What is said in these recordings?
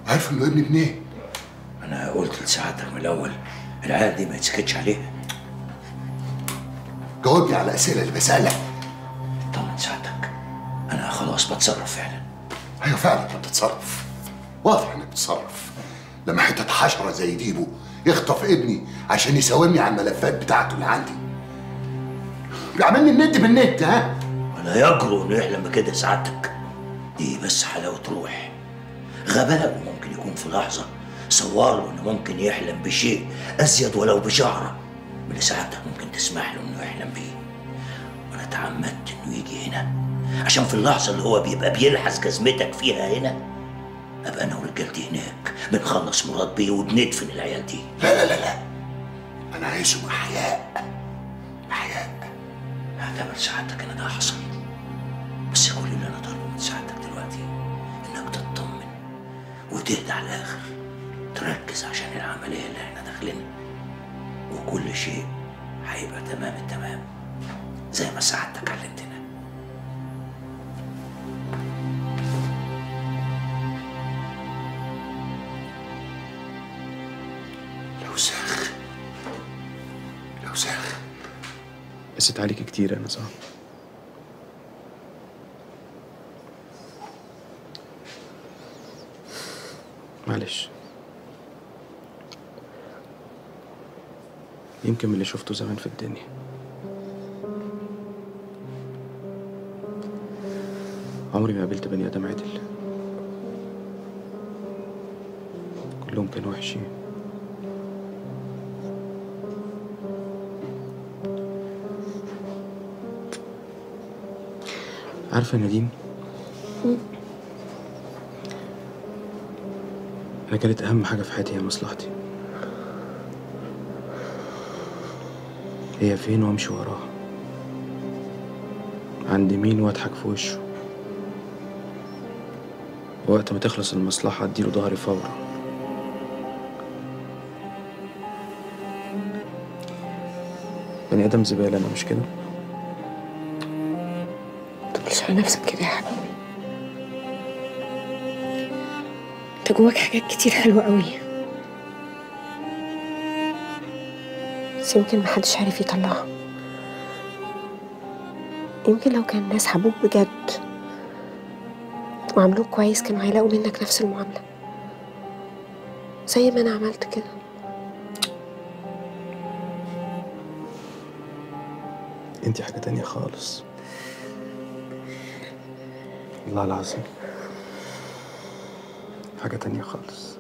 عارف انه ابني منين؟ انا قلت لسعادتك من الاول العيال دي ما يتسكتش عليها جاوبني على الاسئله اللي بسالها طمن سعادتك انا خلاص بتصرف فعلا ايوه فعلا انت بتتصرف واضح انك بتتصرف لما حته حشره زي ديبو يخطف ابني عشان يساومني على الملفات بتاعته اللي عندي بيعملني الند بالند ها ولا يجرؤ انه يحلم بكده سعادتك دي بس حلاوه روح غباء ممكن يكون في لحظه صور له انه ممكن يحلم بشيء ازيد ولو بشعره من اللي سعادتك ممكن تسمح له انه يحلم بيه وانا تعمدت انه يجي هنا عشان في اللحظه اللي هو بيبقى بيلحس جزمتك فيها هنا ابقى انا ورجالتي هناك بنخلص مراد بيه وبندفن العيال دي لا لا لا لا انا عايزه احياء احياء اعتبر سعادتك ان ده حصل بس كل اللي انا طالبه من سعادتك دلوقتي انك تطمن وتهدى على الاخر تركز عشان العمليه اللي احنا داخلينها وكل شيء هيبقى تمام التمام زي ما سعادتك علمتنا لوساخ لوساخ قست عليك كتير يا نزار معلش يمكن من اللي شفته زمان في الدنيا عمري ما قابلت بني آدم عدل كلهم كانوا وحشين عارفة يا نديم أنا كانت أهم حاجة في حياتي هي مصلحتي هي فين وأمشي وراها عند مين وأضحك في وشه وقت ما تخلص المصلحة أديله ظهري فورا بني آدم زبالة أنا مش كده؟ تقولش على نفسك كده يا حبيبي انت جواك حاجات كتير حلوة قوي بس يمكن محدش عارف يطلعها يمكن لو كان الناس حبوك بجد وعملوك كويس كانوا هيلاقوا منك نفس المعاملة زي ما أنا عملت كده انت حاجة تانية خالص والله العظيم حاجة تانية خالص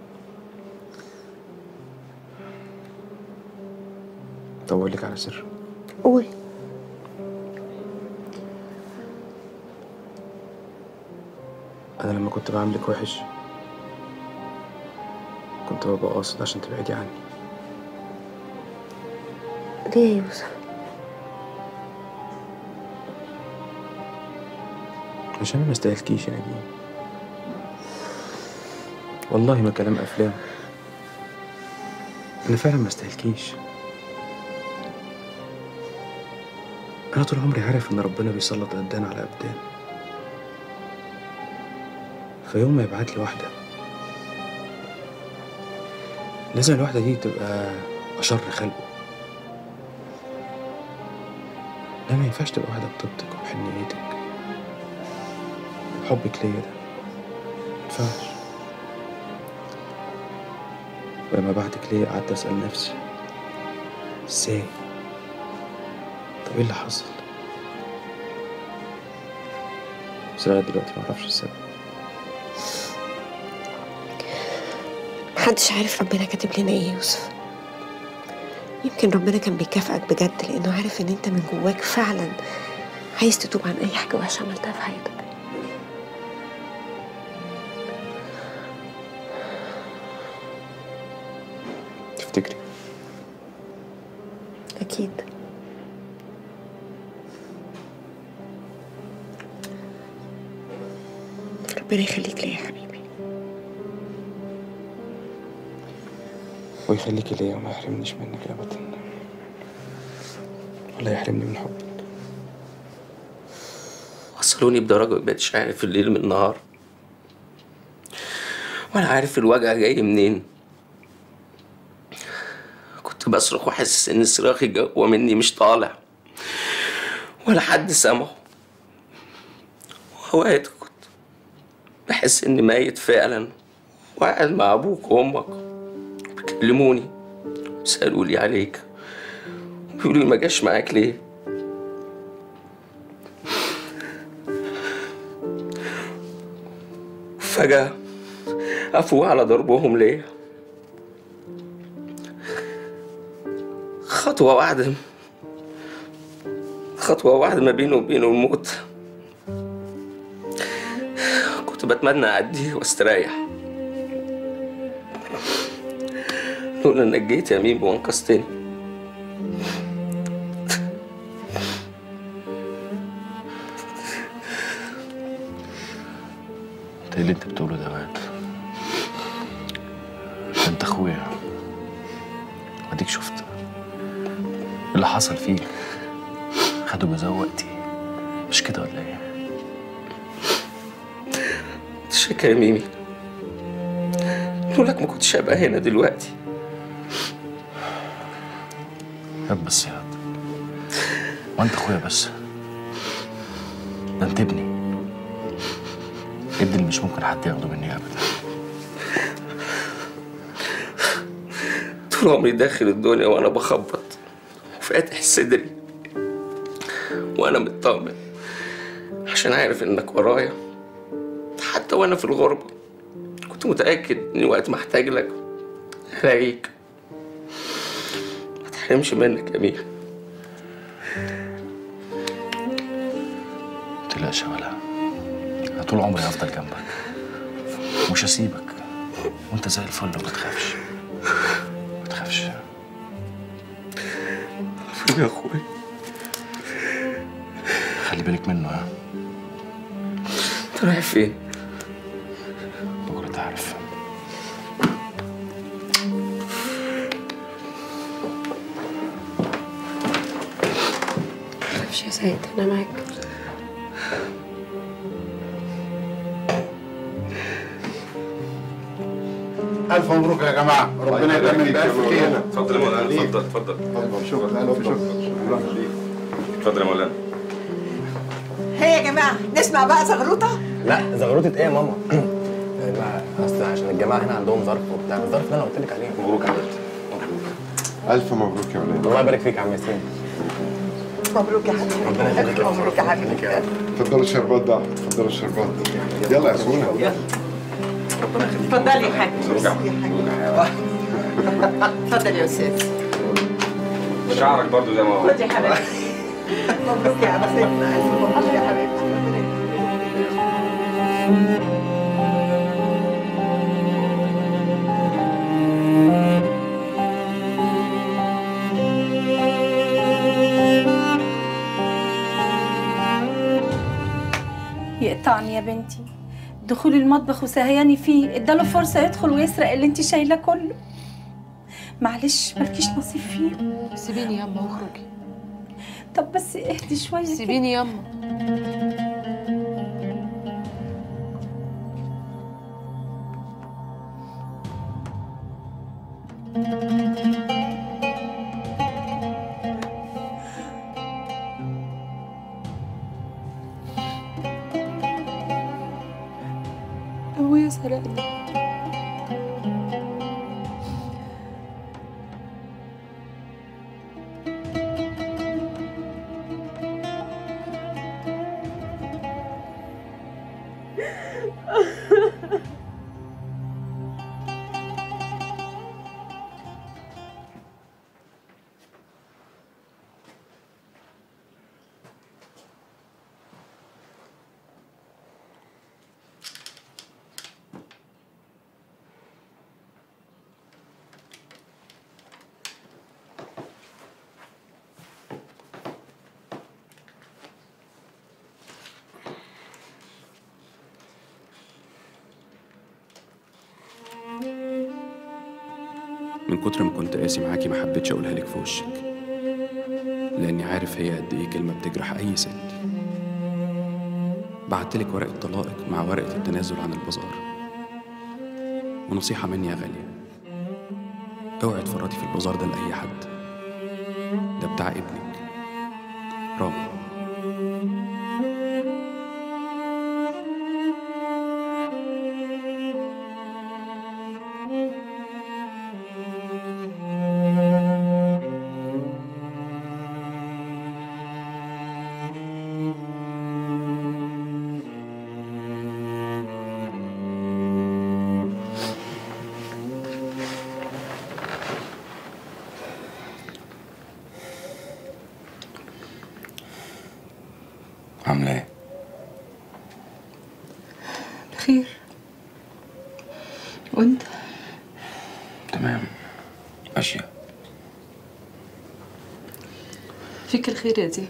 طب أقول لك على سر قول أنا لما كنت بعملك وحش كنت ببقى قاصد عشان تبعدي عني ليه يا يوسف عشان ما استاهلكيش يا نجيب والله ما كلام أفلام أنا فعلا ما استاهلكيش أنا طول عمري عارف إن ربنا بيسلط أبدان على أبدان فيوم ما يبعت لي واحدة لازم الواحدة دي تبقى أشر خلقه لا ما ينفعش تبقى واحدة بطيبتك وبحنيتك وبحبك ليا ده ما ينفعش ولما بعتك ليا قعدت أسأل نفسي ازاي طب ايه اللي حصل بس لغاية دلوقتي معرفش السبب محدش عارف ربنا كاتب لنا ايه يا يوسف يمكن ربنا كان بيكافئك بجد لانه عارف ان انت من جواك فعلا عايز تتوب عن اي حاجه وحشه عملتها في حياتك تفتكري اكيد ربنا يخليك ليا يا حبيبي ويخليكي ليا وما يحرمنيش منك أبدا ولا يحرمني من حبك وصلوني بدرجة ما بقتش عارف الليل من النهار ولا عارف الوجع جاي منين كنت بصرخ وحاسس ان صراخي جوه مني مش طالع ولا حد سامعه وأوقات كنت بحس إني ميت فعلا وقاعد مع أبوك وأمك بيكلموني سألوا لي عليك بيقولوا لي ما جاش معاك ليه فجأة أفوق على ضربهم ليا خطوة واحدة خطوة واحدة ما بينه وبينه الموت كنت بتمنى أعديه واستريح لولا إنك جيت يا ميم وانقذتني انت ايه اللي انت بتقوله ده واد ده انت اخويا اديك شفت اللي حصل فيك خدوا جزاه وقتي مش كده ولا ايه شكرا يا ميمي لولاك ما كنتش هبقى هنا دلوقتي ياد بس ياد وانت اخويا بس ده انت ابني ابني اللي مش ممكن حد ياخده مني ابدا طول عمري داخل الدنيا وانا بخبط وفاتح صدري وانا مطمن عشان عارف انك ورايا حتى وانا في الغربة كنت متأكد اني وقت ما احتاج لك هلاقيك ما تحرمش منك يا ميخ متقلقش يا ولا انا طول عمري هفضل جنبك مش هسيبك وانت زي الفل وما تخافش ما تخافش يا اخويا خلي بالك منه ها انت رايح فين؟ بكره تعرف معرفش يا سيد انا معاك الف مبروك يا جماعه ربنا يديم الباقي في خير اتفضل يا مولانا اتفضل اتفضل شكرا الف شكرا اتفضل يا مولانا هي يا جماعه نسمع بقى زغروطه لا زغروطة ايه يا ماما؟ لا اصل عشان الجماعه هنا عندهم ظرف وبتاع الظرف اللي انا قلت لك عليه مبروك يا حبيبتي ألف مبروك يا ولاد الله يبارك فيك يا عم ياسين مبروك يا حبيبي ربنا يخليك يا مبروك يا حبيبي اتفضلوا الشربات ده اتفضلوا الشربات يلا يا سونا اتفضلي يا حاج اتفضل يا استاذ شعرك برضو زي ما هو خد يا حبيبي مبروك يا عم سيدنا الف مبروك يا حبيبي يقطعني يا بنتي دخول المطبخ وسهياني فيه اداله فرصة يدخل ويسرق اللي انت شايلاه كله معلش مالكيش نصيب فيه سيبيني ياما واخرجي طب بس اهدي شوية كده. سيبيني ياما ابويا سرقني من كتر ما كنت قاسي معاكي ما حبيتش اقولها لك في وشك لاني عارف هي قد ايه كلمه بتجرح اي ست بعتلك ورقه طلاقك مع ورقه التنازل عن البازار ونصيحة مني يا غالية اوعي تفرطي في البازار ده لأي حد ده بتاع ابنك رامي عاملة ايه؟ بخير وانت تمام ماشية فيك الخير يا دي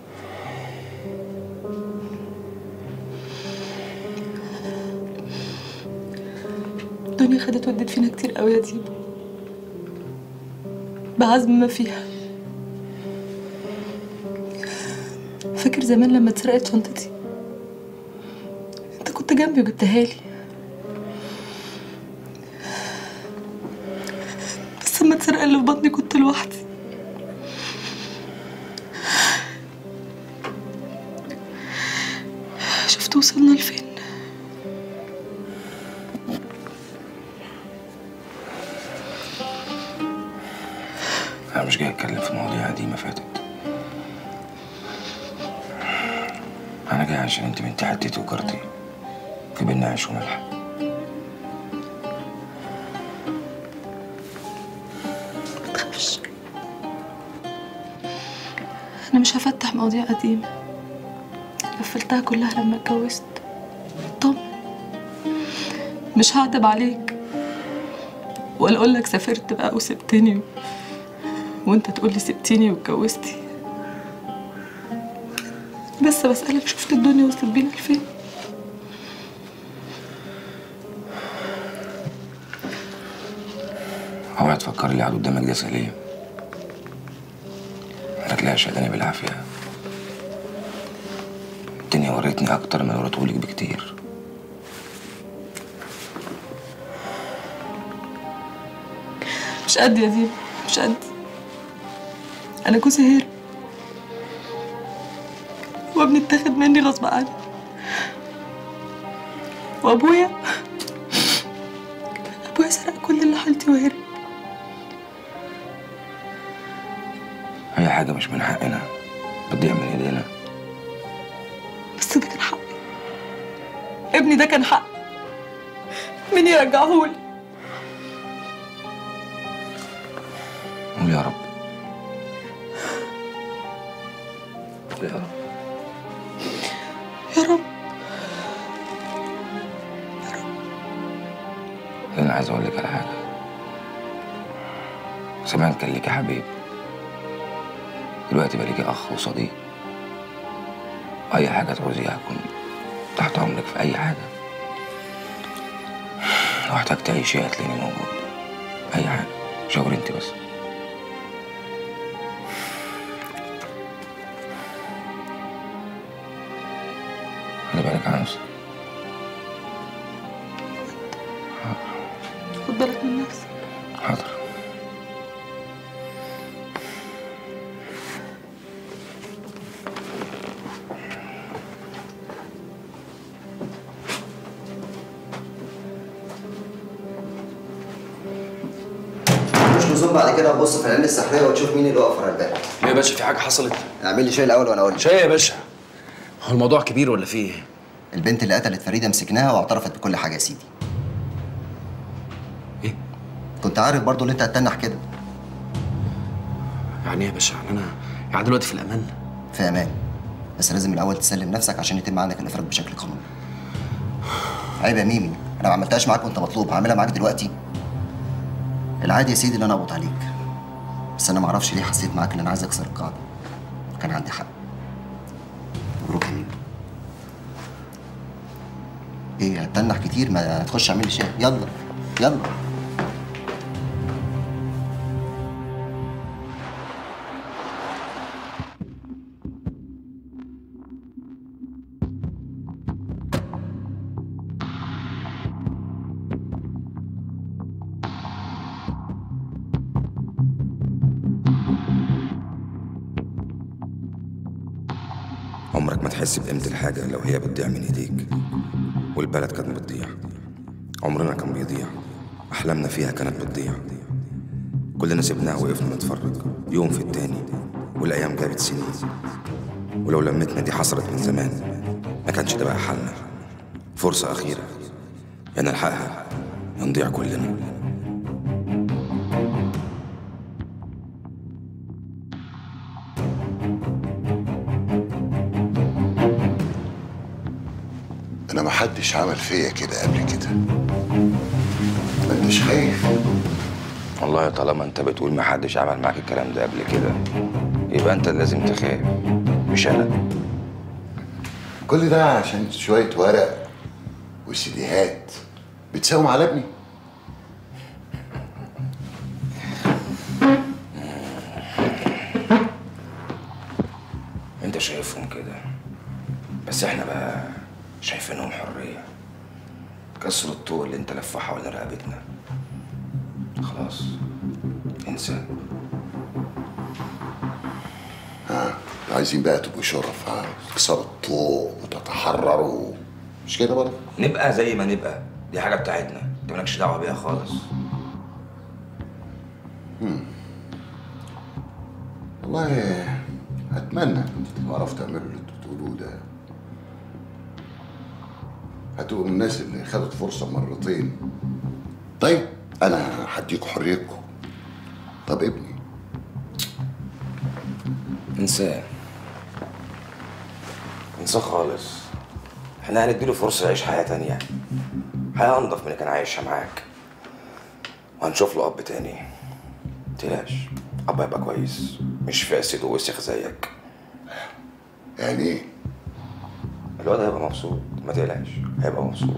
الدنيا خدت ودت فينا كتير قوي يا ديب بعزم ما فيها فاكر زمان لما اتسرقت شنطتي انت كنت جنبي وجبتها لي بس لما اتسرق اللي في بطني كنت لوحدي شفت وصلنا لفين أنا مش جاي أتكلم في مواضيع قديمة فاتت أنا جاي عشان أنت بنت حتتي وجارتي في بينا عيش وملح متخافش انا مش هفتح مواضيع قديمة قفلتها كلها لما اتجوزت طب مش هعتب عليك ولا اقول لك سافرت بقى وسبتني وانت تقول لي سبتيني واتجوزتي بس بسألك شفت الدنيا وصلت بينا لفين اوعي تفكري اللي قاعد قدامك ده سليم هتلاقيها شغلاني بالعافية الدنيا وريتني أكتر من وريتهولك بكتير مش قد يا ديب مش قد انا جوزي هير وابني اتاخد مني غصب عني وابويا ابويا سرق كل اللي حالتي وهرب أي حاجة مش من حقنا بتضيع من إيدينا بس ده كان حقي ابني ده كان حقي مين يرجعهولي قول يا رب قول يا رب يا رب أنا عايز أقول لك على حاجة زمان كان ليكي حبيب دلوقتي بقى ليكي أخ وصديق أي حاجة تعوزيها أكون تحت أمرك في أي حاجة لو احتجت أي شيء هتلاقيني موجود أي حاجة شاور أنت بس خلي بالك على نفسك خد بالك من نفسك حاضر مش لزوم بعد كده تبص في العين السحريه وتشوف مين اللي واقف ورا الباب ليه يا باشا في حاجه حصلت اعمل لي شاي الاول وانا اقول لك شاي يا باشا هو الموضوع كبير ولا فيه ايه البنت اللي قتلت فريده مسكناها واعترفت بكل حاجه يا سيدي ايه كنت عارف برضو ان انت هتتنح كده يعني ايه يا باشا يعني انا يعني دلوقتي في الامان في امان بس لازم الاول تسلم نفسك عشان يتم عنك الافراج بشكل قانوني عيب يا ميمي انا ما عملتهاش معاك وانت مطلوب هعملها معاك دلوقتي العادي يا سيدي ان انا اقبض عليك بس انا ما اعرفش ليه حسيت معاك ان انا عايز اكسر القاعده كان عندي حق مبروك يا ميمي ايه هتنح كتير ما تخش اعمل لي شاي يلا يلا عمرك ما تحس بقيمة الحاجة لو هي بتضيع من ايديك والبلد كانت بتضيع عمرنا كان بيضيع أحلامنا فيها كانت بتضيع كلنا سيبناها وقفنا نتفرج يوم في التاني والأيام جابت سنين ولو لمتنا دي حصلت من زمان ما كانش ده بقى حالنا فرصة أخيرة يا نلحقها يا نضيع كلنا انا ما حدش عمل فيا كده قبل كده ما انتش خايف والله طالما انت بتقول ما حدش عمل معاك الكلام ده قبل كده يبقى انت اللي لازم تخاف مش انا كل ده عشان شويه ورق وسيديهات بتساوم على ابني انت شايفهم كده بس احنا بقى شايفينهم حرية كسروا الطوق اللي انت لفه حوالين رقبتنا خلاص انسى ها عايزين بقى تبقوا شرف ها تكسروا الطوق وتتحرروا مش كده برضه نبقى زي ما نبقى دي حاجة بتاعتنا انت مالكش دعوة بيها خالص مم. والله اتمنى ان انتوا تعرفوا تعملوا اللي انتوا بتقولوه ده هتبقوا من الناس اللي خدت فرصه مرتين طيب انا هديكوا حريتكم طب ابني انساه انساه خالص احنا هنديله فرصة يعيش حياة تانية حياة أنضف من اللي كان عايشها معاك وهنشوف له أب تاني متقلقش أب هيبقى كويس مش فاسد ووسخ زيك يعني ايه؟ الواد هيبقى مبسوط ما تقلقش هيبقى مبسوط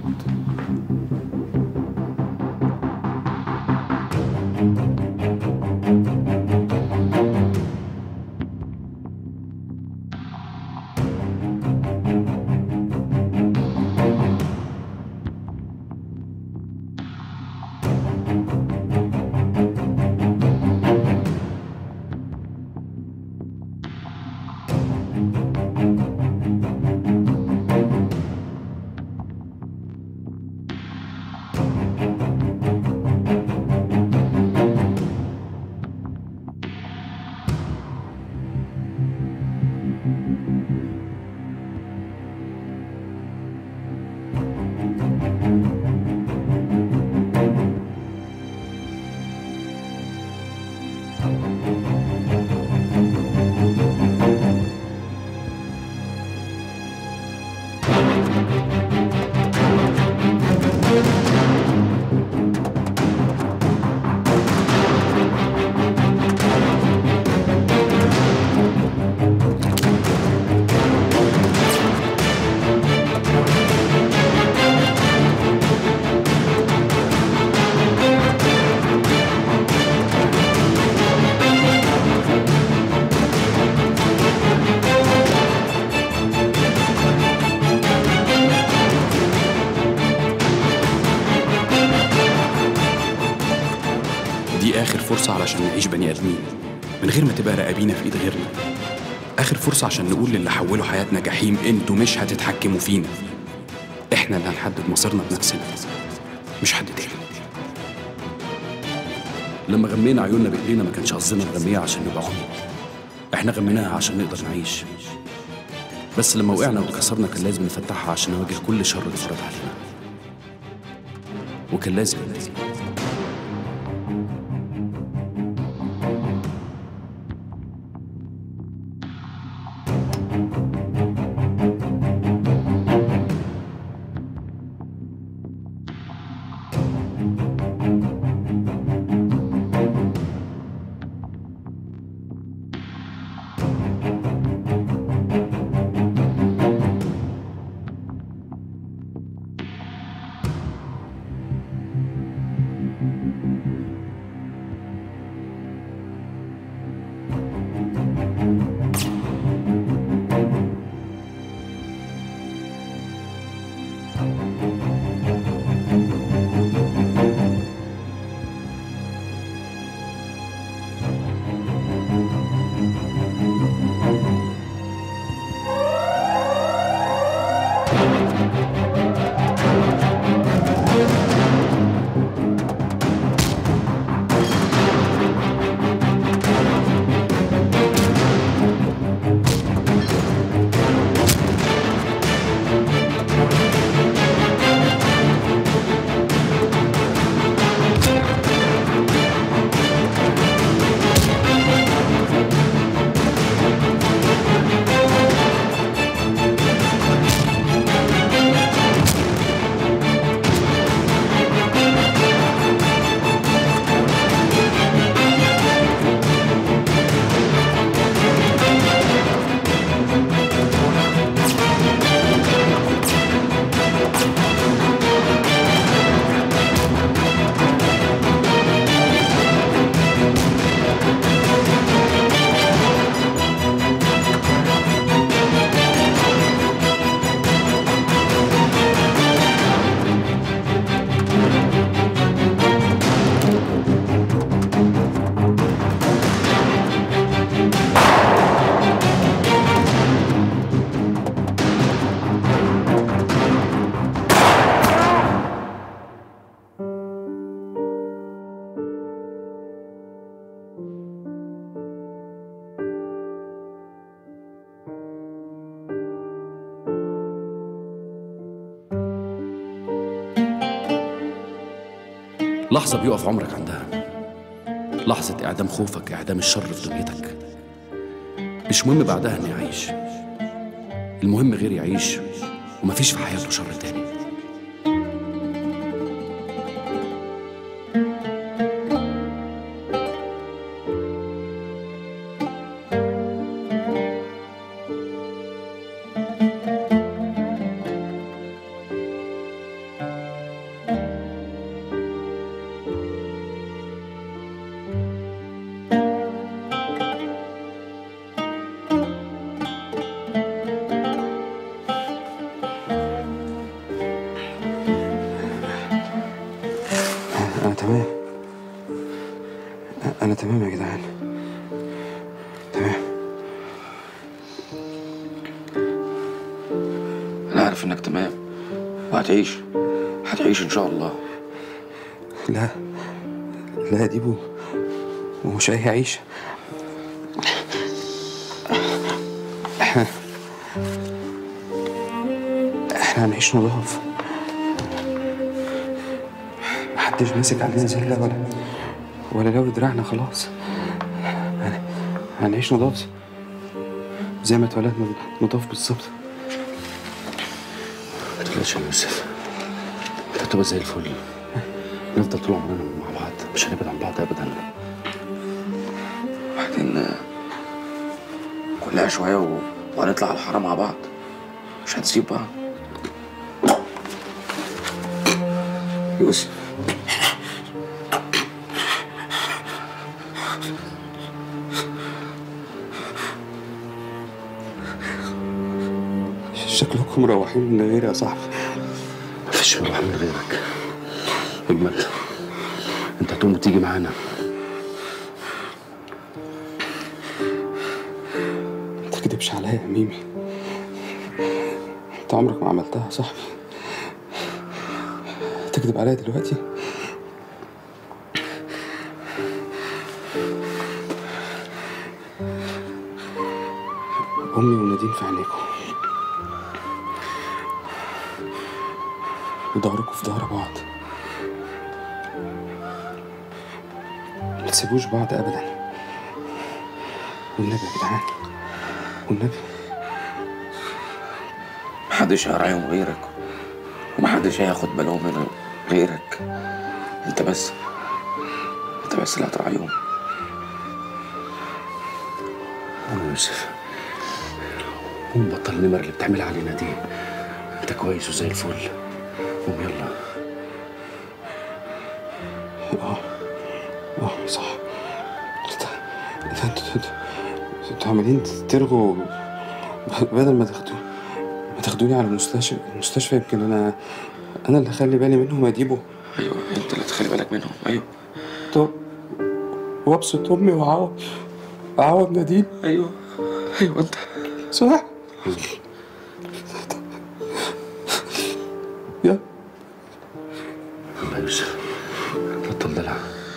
دي آخر فرصة علشان نعيش بني آدمين من غير ما تبقى رقابينا في إيد غيرنا آخر فرصة عشان نقول للي حولوا حياتنا جحيم انتوا مش هتتحكموا فينا احنا اللي هنحدد مصيرنا بنفسنا مش حد تاني لما غمينا عيوننا بايدينا ما كانش قصدنا نغميها عشان نبقى عمي احنا غميناها عشان نقدر نعيش بس لما وقعنا واتكسرنا كان لازم نفتحها عشان نواجه كل شر اتفرض علينا وكان لازم لحظة بيقف عمرك عندها لحظة إعدام خوفك إعدام الشر في دنيتك مش مهم بعدها إني أعيش المهم غيري يعيش ومفيش في حياته شر تاني أنا تمام أنا تمام يا جدعان تمام انا عارف انك تمام وهتعيش هتعيش ان شاء الله لا لا يا ديبو ومش أي عيش احنا احنا هنعيش نضاف محدش ماسك علينا زلة ولا ولا لو دراعنا خلاص هن- هنعيش نضاف زي ما اتولدنا نضاف بالظبط ما تقلقش يا يوسف انت هتبقى زي الفل نفضل طول عمرنا مع بعض مش هنبعد عن بعض ابدا وبعدين كلها شويه و... وهنطلع على الحاره مع بعض مش هنسيب بعض يوسف شكلكم مروحين من غيري يا صاحبي مفيش مروح من غيرك اجمل انت هتقوم وتيجي معانا ما تكدبش عليا يا ميمي انت عمرك ما عملتها يا صاحبي تكذب عليا دلوقتي امي ونادين في عينيكم وضهركم في ظهر بعض ما تسيبوش بعض ابدا والنبي يا جدعان والنبي محدش هيراعيهم غيرك ومحدش هياخد بالهم من غيرك انت بس انت بس اللي هتراعيهم قوم يا يوسف قوم بطل النمر اللي بتعملها علينا دي انت كويس وزي الفل قوم يلا اه اه صح انت انت انتوا انتوا انتوا عمالين ترغوا بدل ما تاخدوا ما تاخدوني على المستشفى المستشفى يمكن انا انا اللي اخلي بالي منهم اجيبه ايوه انت اللي تخلي بالك منهم ايوه طب وابسط امي واعوض اعوض نادين ايوه ايوه انت صح يا الله يوسف بطل دلع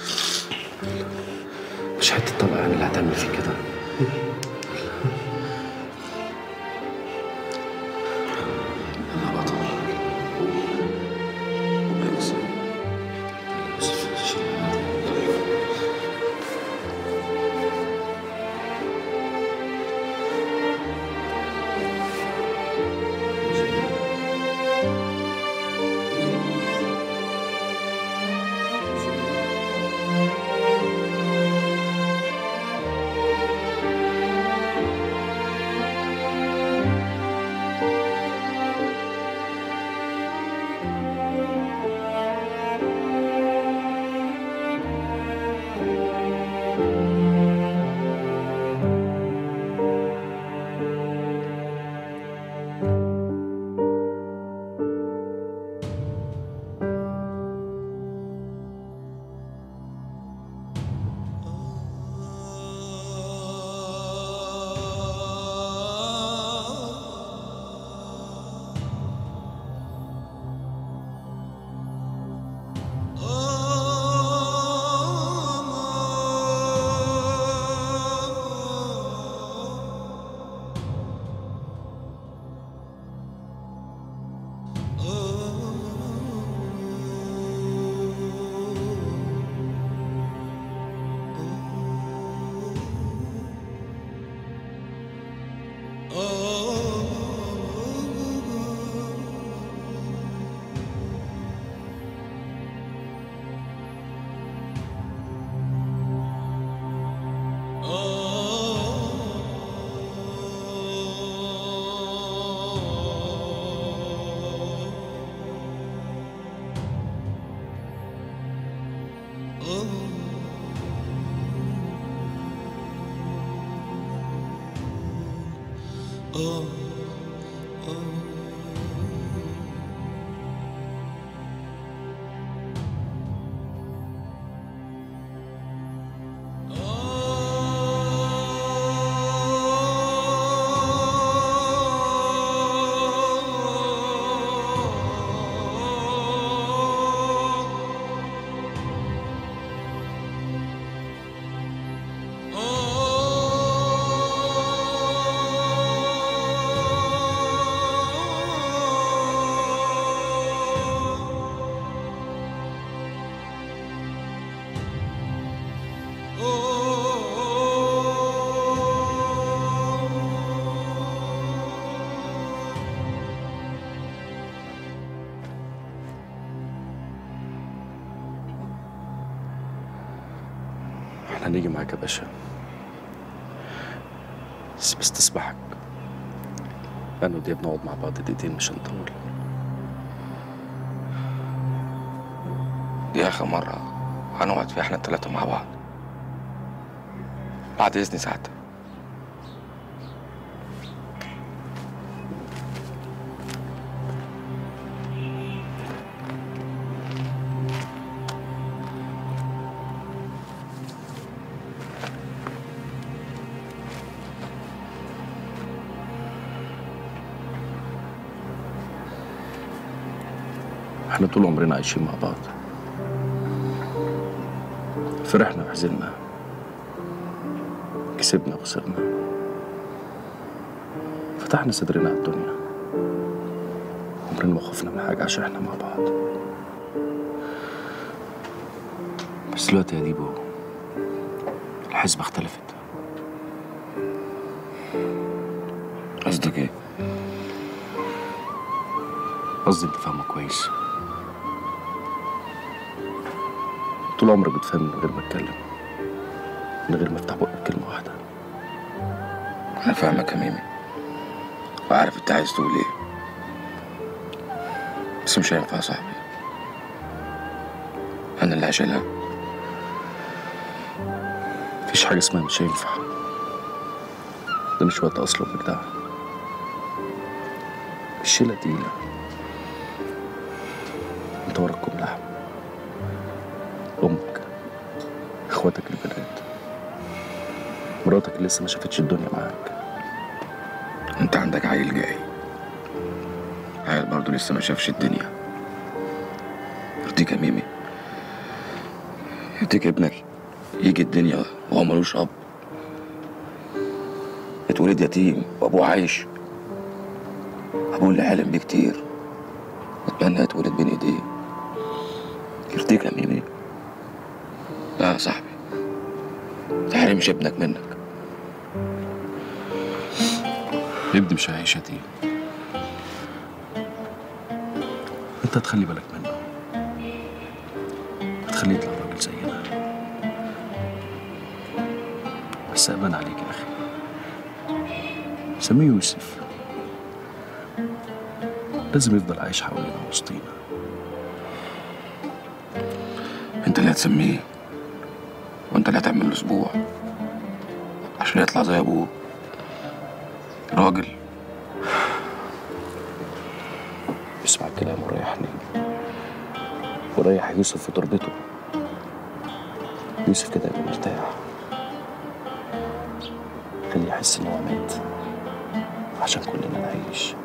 مش حته طلقه يعني اللي هتعمل فيك كده يلا بطل يوسف يوسف احنا هنيجي معاك يا باشا بس بستسمحك انا ودي بنقعد مع بعض دقيقتين مش هنطول دي آخر مرة هنقعد فيها احنا التلاتة مع بعض بعد إذن ساعتها احنا طول عمرنا عايشين مع بعض فرحنا وحزننا كسبنا وخسرنا فتحنا صدرنا على الدنيا عمرنا ما خفنا من حاجة عشان احنا مع بعض بس دلوقتي يا ديبو الحسبة اختلفت قصدك ايه؟ قصدي انت فاهمه كويس طول عمرك بتفهم من غير ما اتكلم من غير ما افتح بقي بكلمة واحدة أنا فاهمك يا ميمي وعارف أنت عايز تقول إيه بس مش هينفع يا صاحبي أنا اللي هشيلها مفيش حاجة اسمها مش هينفع ده مش وقت أصله بجدع الشيلة تقيلة انت وراك كوم لحم أمك إخواتك البنات مراتك اللي لسه ما شافتش الدنيا معاك أنت عندك عيل جاي عيل برضه لسه ما شافش الدنيا يرضيك يا ميمي يرضيك ابنك يجي الدنيا وهو ملوش اب اتولد يتيم وابوه عايش ابوه اللي حلم بيه كتير اتمنى يتولد بين ايديه يرضيك يا ميمي لا يا صاحبي تحرمش ابنك منك ابني مش هيعيش يتيم انت تخلي بالك منه تخليه يطلع راجل زينا بس أبان عليك يا أخي سميه يوسف لازم يفضل عايش حوالينا وسطينا انت اللي هتسميه وانت اللي هتعمل له اسبوع عشان يطلع زي ابوه راجل اسمع الكلام وريحني وريح يوسف في تربته يوسف كده يبقى مرتاح خليه يحس ان هو مات عشان كلنا نعيش